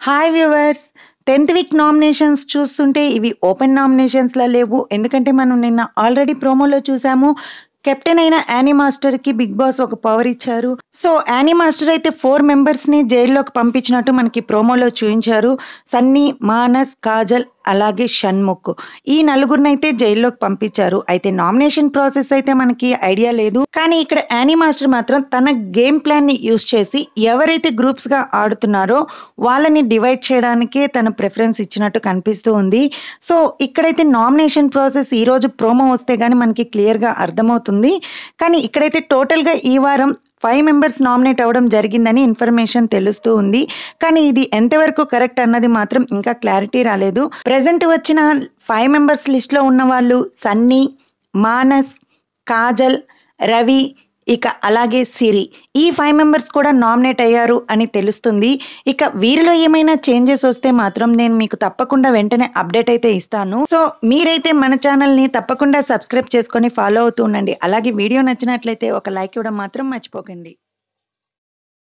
hi viewers tenth week nominations చూస్తుంటే ఇవి open నామినేషన్స్లా లేవు ఎందుకంటే మనం నిన్న ఆల్రెడీ ప్రోమోలో చూసాము కెప్టెన్ అయిన యానీ మాస్టర్కి బిగ్ బాస్ ఒక పవర్ ఇచ్చారు సో యానీ మాస్టర్ అయితే ఫోర్ మెంబర్స్ని జైల్లోకి పంపించినట్టు మనకి ప్రోమోలో చూపించారు సన్నీ మానస్ కాజల్ అలాగే షణ్ముఖ్ ఈ నలుగురిని అయితే జైల్లోకి పంపించారు అయితే నామినేషన్ ప్రాసెస్ అయితే మనకి ఐడియా లేదు కానీ ఇక్కడ యానీ మాస్టర్ మాత్రం తన గేమ్ ప్లాన్ ని యూస్ చేసి ఎవరైతే గ్రూప్స్ గా ఆడుతున్నారో వాళ్ళని డివైడ్ చేయడానికే తన ప్రిఫరెన్స్ ఇచ్చినట్టు కనిపిస్తూ ఉంది సో ఇక్కడైతే నామినేషన్ ప్రాసెస్ ఈ రోజు ప్రోమో వస్తే గానీ మనకి క్లియర్ గా అర్థమవుతుంది కానీ ఇక్కడైతే టోటల్ గా ఈ వారం ఫైవ్ మెంబర్స్ నామినేట్ అవ్వడం జరిగిందని ఇన్ఫర్మేషన్ తెలుస్తూ ఉంది కానీ ఇది ఎంతవరకు కరెక్ట్ అన్నది మాత్రం ఇంకా క్లారిటీ రాలేదు ప్రెసెంట్ వచ్చిన ఫైవ్ మెంబర్స్ లిస్ట్లో ఉన్న వాళ్ళు సన్నీ మానస్ కాజల్ రవి ఇక అలాగే సిరి ఈ ఫైవ్ మెంబర్స్ కూడా నామినేట్ అయ్యారు అని తెలుస్తుంది ఇక వీరిలో ఏమైనా చేంజెస్ వస్తే మాత్రం నేను మీకు తప్పకుండా వెంటనే అప్డేట్ అయితే ఇస్తాను సో మీరైతే మన ఛానల్ని తప్పకుండా సబ్స్క్రైబ్ చేసుకొని ఫాలో అవుతూ ఉండండి అలాగే వీడియో నచ్చినట్లయితే ఒక లైక్ ఇవ్వడం మాత్రం మర్చిపోకండి